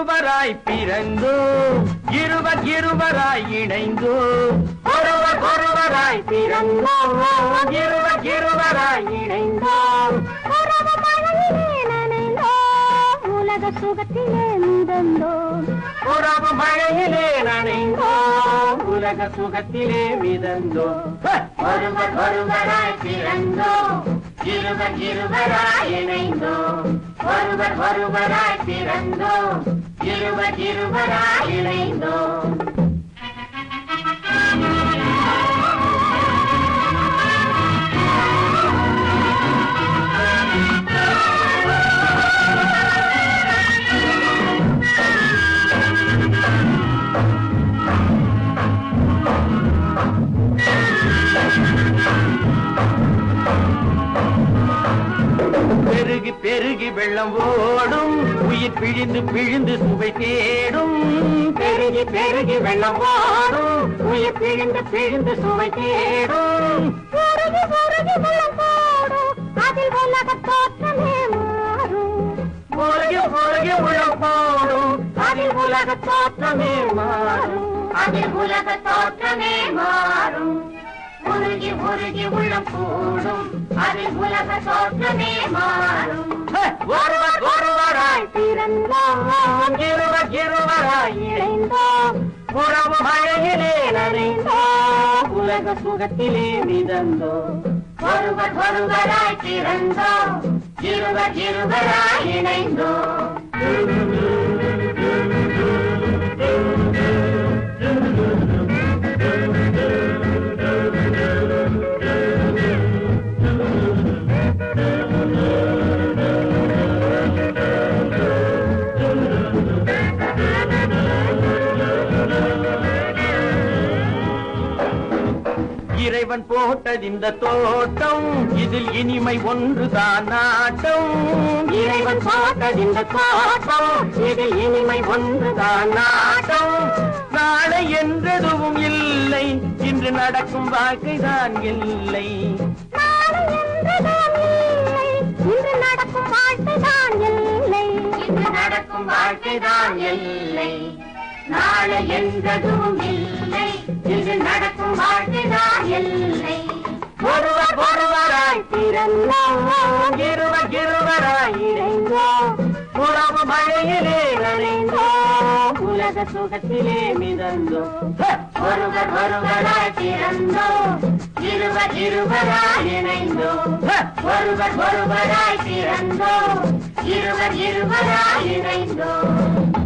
இருவராய் பிறந்தோம் இருவர் இருவராய் இணைந்தோம் ஒருவர் ஒருவராய் பிறந்தோம் இருவர் இருவராய் இணைந்தோம் உறவு மழையிலே நனைந்தோம் உலக சுகத்திலே மிதந்தோம் உறவு மழையிலே நனைந்தோம் உலக சுகத்திலே மிதந்தோம் ஒருவர் ஒருவராய் பிறந்தோம் இருவர் இருவராய் இணைந்தோம் ஒருவர் ஒருவராய் பிறந்தோம் இருவர் இருவராய் இணைந்தோம் பெருகி பெருகி வெள்ளம் ஓடும் உயிர் பிழிந்து பிழிந்து சுவை தேடும் பெருகி பெருகி வெள்ளம் ஓடும் உயிர் பிழிந்து பிழிந்து சுவை தேடும் உருகி உருகி வெள்ளம் போடும் அதில் உலக தோற்றமே மாறும் முருகி முருகி உள்ளம் போடும் அதில் உலக தோற்றமே மாறும் அதில் உலக தோற்றமே மாறும் உருகி உருகி உள்ளம் கூடும் அதில் உலக தோற்றமே மாறும் ஹே! ஒருவர் ஒருவராய் பிறந்தோம் இருவர் இருவராய் இணைந்தோம் உறவு மழையிலே நனைந்தோம் உலக சுகத்திலே மிதந்தோம் ஒருவர் ஒருவராய் பிறந்தோம் இருவர் இருவராய் இணைந்தோம் இறைவன் போட்டது இந்த தோட்டம் இதில் இனிமை ஒன்றுதான் நாட்டம் இறைவன் போட்டது இந்த தோட்டம் இதில் இனிமை ஒன்றுதான் நாட்டம் நாளை என்றதுவும் இல்லை இன்று நடக்கும் வாழ்க்கைதான் இல்லை நாளை என்றுதான் இல்லை இன்று நடக்கும் வாழ்க்கைதான் இல்லை இன்று நடக்கும் வாழ்க்கைதான் இல்லை நாளை என்றதும் இல்லை இன்று நடக்கும் வாழ்க்கைதான் இல்லை ஒருவர் ஒருவராய் பிறந்தோம் இருவர் இருவராய் இணைந்தோம் உறவு மழையிலே நனைந்தோம் உலக சுகத்திலே மிதந்தோம் ஹே! ஒருவர் ஒருவராய் பிறந்தோம் இருவர் இருவராய் இணைந்தோம் ஹே! ஒருவர் ஒருவராய் பிறந்தோம் இருவர் இருவராய் இணைந்தோம்